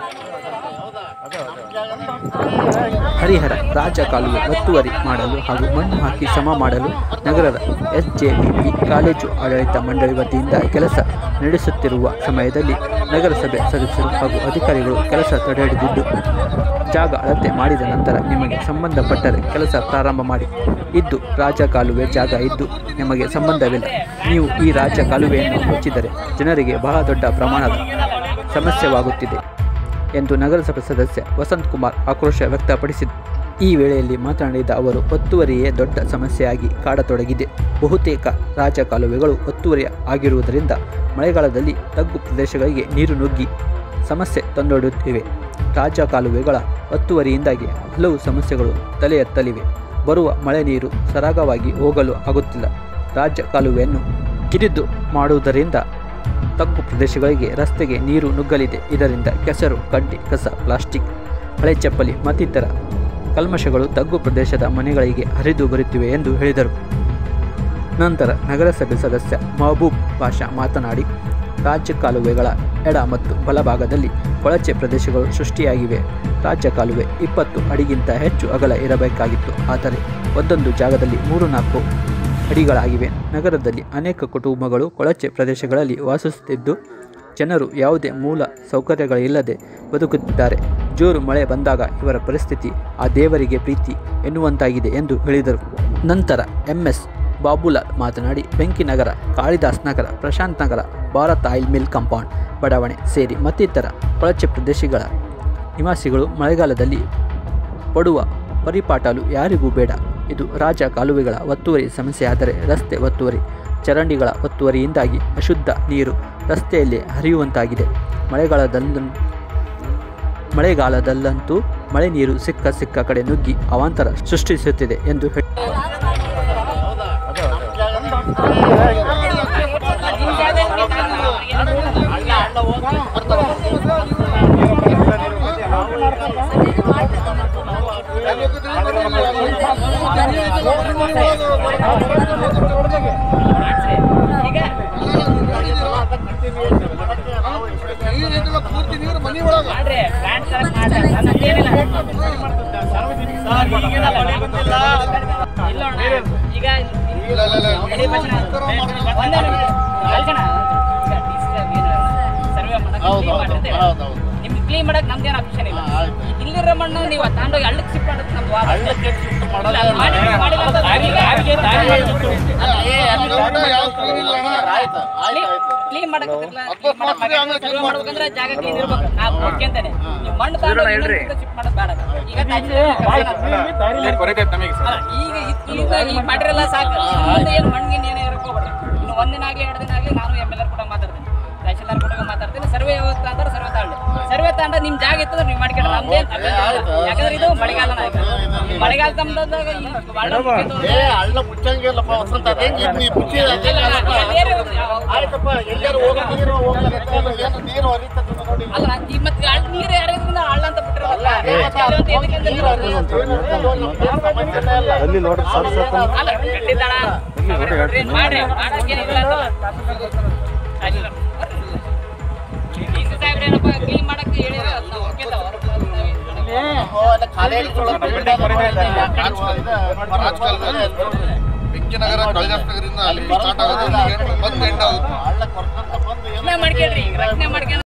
ಹರಿಹರ ರಾಜ ಕಾಲುವೆ ಒತ್ತುವರಿ ಮಾಡಲು ಹಾಗೂ ಮಣ್ಣು ಹಾಕಿ ಸಮ ಮಾಡಲು ನಗರದ ಎಸ್ಜೆವಿಪಿ ಕಾಲೇಜು ಆಡಳಿತ ಮಂಡಳಿ ವತಿಯಿಂದ ಕೆಲಸ ನಡೆಸುತ್ತಿರುವ ಸಮಯದಲ್ಲಿ ನಗರಸಭೆ ಸದಸ್ಯರು ಹಾಗೂ ಅಧಿಕಾರಿಗಳು ಕೆಲಸ ತಡೆಹಿಡಿದಿದ್ದು ಜಾಗ ಅಳತೆ ಮಾಡಿದ ನಂತರ ನಿಮಗೆ ಸಂಬಂಧಪಟ್ಟರೆ ಕೆಲಸ ಪ್ರಾರಂಭ ಮಾಡಿ ಇದ್ದು ರಾಜ ಕಾಲುವೆ ಜಾಗ ಇದ್ದು ನಿಮಗೆ ಸಂಬಂಧವಿಲ್ಲ ನೀವು ಈ ರಾಜ ಕಾಲುವೆಯನ್ನು ಮುಚ್ಚಿದರೆ ಜನರಿಗೆ ಬಹಳ ದೊಡ್ಡ ಪ್ರಮಾಣದ ಸಮಸ್ಯೆವಾಗುತ್ತಿದೆ ಎಂದು ನಗರಸಭೆ ಸದಸ್ಯ ವಸಂತ್ ಕುಮಾರ್ ಆಕ್ರೋಶ ವ್ಯಕ್ತಪಡಿಸಿದರು ಈ ವೇಳೆಯಲ್ಲಿ ಮಾತನಾಡಿದ ಅವರು ಒತ್ತುವರಿಯೇ ದೊಡ್ಡ ಸಮಸ್ಯೆಯಾಗಿ ಕಾಡತೊಡಗಿದೆ ಬಹುತೇಕ ರಾಜ ಕಾಲುವೆಗಳು ಒತ್ತುವರಿ ಆಗಿರುವುದರಿಂದ ಮಳೆಗಾಲದಲ್ಲಿ ತಗ್ಗು ಪ್ರದೇಶಗಳಿಗೆ ನೀರು ನುಗ್ಗಿ ಸಮಸ್ಯೆ ತಂದೊಡ್ಡುತ್ತಿವೆ ರಾಜ ಕಾಲುವೆಗಳ ಒತ್ತುವರಿಯಿಂದಾಗಿ ಹಲವು ಸಮಸ್ಯೆಗಳು ತಲೆ ಎತ್ತಲಿವೆ ಬರುವ ಮಳೆ ನೀರು ಸರಾಗವಾಗಿ ಹೋಗಲು ಆಗುತ್ತಿಲ್ಲ ರಾಜ್ಯ ಕಾಲುವೆಯನ್ನು ಕಿರಿದು ಮಾಡುವುದರಿಂದ ತಗ್ಗು ಪ್ರದೇಶಗಳಿಗೆ ರಸ್ತೆಗೆ ನೀರು ನುಗ್ಗಲಿದೆ ಇದರಿಂದ ಕೆಸರು ಕಡ್ಡಿ ಕಸ ಪ್ಲಾಸ್ಟಿಕ್ ಹಳೆ ಚಪ್ಪಲಿ ಮತ್ತಿತರ ಕಲ್ಮಶಗಳು ತಗ್ಗು ಪ್ರದೇಶದ ಮನೆಗಳಿಗೆ ಹರಿದು ಬರುತ್ತಿವೆ ಎಂದು ಹೇಳಿದರು ನಂತರ ನಗರಸಭೆ ಸದಸ್ಯ ಮಹಬೂಬ್ ಪಾಷಾ ಮಾತನಾಡಿ ರಾಜ್ಯ ಕಾಲುವೆಗಳ ಎಡ ಮತ್ತು ಬಲಭಾಗದಲ್ಲಿ ಕೊಳಚೆ ಪ್ರದೇಶಗಳು ಸೃಷ್ಟಿಯಾಗಿವೆ ರಾಜ್ಯ ಕಾಲುವೆ ಇಪ್ಪತ್ತು ಅಡಿಗಿಂತ ಹೆಚ್ಚು ಅಗಲ ಇರಬೇಕಾಗಿತ್ತು ಆದರೆ ಒಂದೊಂದು ಜಾಗದಲ್ಲಿ ಮೂರು ನಾಲ್ಕು ಅಡಿಗಳಾಗಿವೆ ನಗರದಲ್ಲಿ ಅನೇಕ ಕುಟುಂಬಗಳು ಕೊಳಚೆ ಪ್ರದೇಶಗಳಲ್ಲಿ ವಾಸಿಸುತ್ತಿದ್ದು ಜನರು ಯಾವುದೇ ಮೂಲ ಸೌಕರ್ಯಗಳಿಲ್ಲದೆ ಬದುಕುತ್ತಿದ್ದಾರೆ ಜೋರು ಮಳೆ ಬಂದಾಗ ಇವರ ಪರಿಸ್ಥಿತಿ ಆ ದೇವರಿಗೆ ಪ್ರೀತಿ ಎನ್ನುವಂತಾಗಿದೆ ಎಂದು ಹೇಳಿದರು ನಂತರ ಎಂಎಸ್ ಬಾಬುಲಾಲ್ ಮಾತನಾಡಿ Benkinagar Kalidas Nagar Prashant Nagar Bharat oil mill compound ಬಡಾವಣೆ ಸೇರಿ ಮತ್ತಿತರ ಕೊಳಚೆ ಪ್ರದೇಶಗಳ ನಿವಾಸಿಗಳು ಮಳೆಗಾಲದಲ್ಲಿ ಪಡುವ ಪರಿಪಾಟಲು ಯಾರಿಗೂ ಬೇಡ ಇದು ರಾಜ ಕಾಲುವೆಗಳ ಒತ್ತುವರಿ ಸಮಸ್ಯೆ ಆದರೆ ರಸ್ತೆ ಒತ್ತುವರಿ ಚರಂಡಿಗಳ ಒತ್ತುವರಿಯಿಂದಾಗಿ ಅಶುದ್ಧ ನೀರು ರಸ್ತೆಯಲ್ಲಿ ಹರಿಯುವಂತಾಗಿದೆ ಮಳೆಗಾಲದಲ್ಲೂ ಮಳೆಗಾಲದಲ್ಲಂತೂ ಮಳೆ ನೀರು ಸಿಕ್ಕ ಸಿಕ್ಕ ಕಡೆ ನುಗ್ಗಿ ಅವಾಂತರ ಸೃಷ್ಟಿಸುತ್ತಿದೆ ಎಂದು ಹೇಳಿ ನೀರಿಲ್ಲ ಪೂರ್ತಿ ನೀರು ಮನಿ ಒಳಗ ಮಾಡ್ರಿ ಪ್ಲಾಂಟ್ ತರ ಮಾಡ್ರಿ ನನ್ನದೇನಿಲ್ಲ ಇಲ್ಲ ಅಣ್ಣ, ಈಗ ಇಲ್ಲ ಇಲ್ಲ ಇಲ್ಲ ಎಡಿ ಬಚ್ಚನ ಒಂದೇ ನಿಮಿಷ. ಅಲ್ಕಣ, ಈಗ DC ಏನು ಸರ್ವೆ ಮಾಡಕ್ಕೆ clean ಮಾಡಿರ್ತೀವಿ. ಹೌದೌದು ನಿಮ್ಗೆ ಕ್ಲೀನ್ ಮಾಡಕ್ ನಮ್ದೇನು ಆಪ್ಷನ್ ಇಲ್ಲ ಇಲ್ಲಿರೋ ಮಣ್ಣು ನೀವು ತಗೊಂಡೋಗಿ ಹಳ್ಳಕ್ಕೆ ಶಿಫ್ಟ್ ಮಾಡೋದು ನಮ್ದು ವಾದ ಇಲ್ಲ, ಅದು ಮಾಡಿ- ಮಾಡಿಲ್ಲ ಅಂತ ಈಗ ಯಾವ ಕ್ಲೀನ್ ಇಲ್ಲ ಅಣ್ಣ ಆಯ್ತು ಆಯ್ತು ಆಯ್ತು ಕ್ಲೀನ್ ಮಾಡಕ್ ಕ್ಲೀನ್ ಮಾಡಕ್ ಸರ್ವೆ ಮಾಡ್ಬೇಕಂದ್ರೆ ಜಾಗ ಕ್ಲೀನ್ ಇರ್ಬೇಕು ನಾ ಒಪ್ಕೊಂತೇನೆ ನೀವು ಮಣ್ಣು ತಗೊಂಡೋಗಿ ಶಿಫ್ಟ್ ಮಾಡೋದು ಬೇಡ ಈಗ ಅಲ್ಲ, ಈಗ ಇದ್- ಈಗ ಈ ಮಾಡಿರಲ್ಲ ಸಾಕು ಮುಂದೆ ಏನು ಮಣ್ಣಿಗೆ ಏನೇ ಇರಕ್ಕೆ ಹೋಗ್ಬೇಡ್ರಿ ಇನ್ನು ಒಂದಿನ ಆಗಲಿ ಎರಡು ದಿನ ಆಗಲಿ ನಾನು ಎಮ್ ಎಲ್ ಆರ್ ಕೂಡ ಮಾತಾಡ್ತೀನಿ ತಹಶೀಲ್ದಾರ್ ಕೂಡ ಮಾತಾಡ್ತೀನಿ ಸರ್ವೆ ಯಾವತ್ತು ಅಂದ್ರೆ ಸರ್ವೆ ತಗೊಳ್ಳಿ ಸರ್ವೆ ತಗೊಂಡು ನಿಮ್ ಜಾಗ ಇತ್ತಂದ್ರೆ ನೀವು ಮಾಡ್ಕೊಂಡು ನಮ್ದೇನ್ ಅಭ್ಯಂತರ ಇಲ್ಲ. ಯಾಕಂದ್ರೆ ಇದು ಮಳೆಗಾಲನ ಈಗ ಈ ಮಳೆಗಾಲ ತಮ್ಮದಾಗ ಈ ಹಳ್ಳ ಮುಚ್ಚಿದ್ದು ಏ ಹಳ್ಳ ಮುಚ್ಚಂಗಿಲ್ಲಪ್ಪ ವಸಂತ ಅದೇಂಗೆ ನೀ ಮುಚ್ಚಿ ಅದೇ ಇಲ್ಲ, ಇಲ್ಲ, ಕಾಲಪ್ಪ. ಬೇರೆ ಒಂದು ಯಾವ- ಆಯ್ತಪ್ಪ ಎಲ್ಲರೂ ಹೋಗೋ ನೀರು ಹೋಗ್ಲಿಕ್ಕೆ ಏನು ನೀರು ಹರಿತದೆ ನೋಡಿ ಅಲ್ಲ ಈ ಮತ್ತೆ ಹಳ್ಳ ನೀರು ಯಾರಿದ್ರಿಂದ ಹಳ್ಳ ಅಂತ ಬಿಟ್ಟಿರೋದಲ್ಲ ರಾಜಕಾರಣ ಅಂತ ಎದಕ್ಕೆ ಅಂತ ನೀರು ಹರಿಯೋದು ಏನು ಹರಿಯೋದು ಒಂದು ಏನು ಸಮಸ್ಯೆನೇ ಇಲ್ಲ. ಅಲ್ಲಿ ನೋಡ್ರಿ ಸರ್ ಸರ್ ಅಲ್ಲ ಖಂಡಿತ ಅಣ್ಣ. ಮಾಡ್ರಿ ಮಾಡಕ್ಕೇನಿಲ್ಲ ಅಂತ ಡಿ ಸಿ ಸಾಹೇಬ್ರೇನಪ್ಪ ಕ್ಲೀನ್ ಮಾಡಕ್ಕೆ ಹೇಳಿರ ನಾವು ಒಪ್ಕೊಂತಾವ ಓ, ಎಲ್ಲ ಖಾಲಿ ಇಟ್ಕೊಳ್ಳೋದು ಬಿಡ ಅದು ಇದು ರಾಜಕಾಲದಲ್ಲಿ ಬೆಂಕಿನಗರ ಕಾಳಿದಾಸ್ ನಗರಿಂದ ಅಲ್ಲಿ ಸ್ಟಾರ್ಟ್ ಆಗೋದು ಬಂದು ಎಂಡ್ ಆಗುತ್ತೆ ಹಳ್ಳ ಕೊರ್ಕೊಂತ ಬಂದು ಏನು ರಕ್ಷಣೆ ಮಾಡ್ಕೊಳ್ರಿ ಈಗ ರಕ್ಷಣೆ ಮಾಡ್ಕೊಂಡು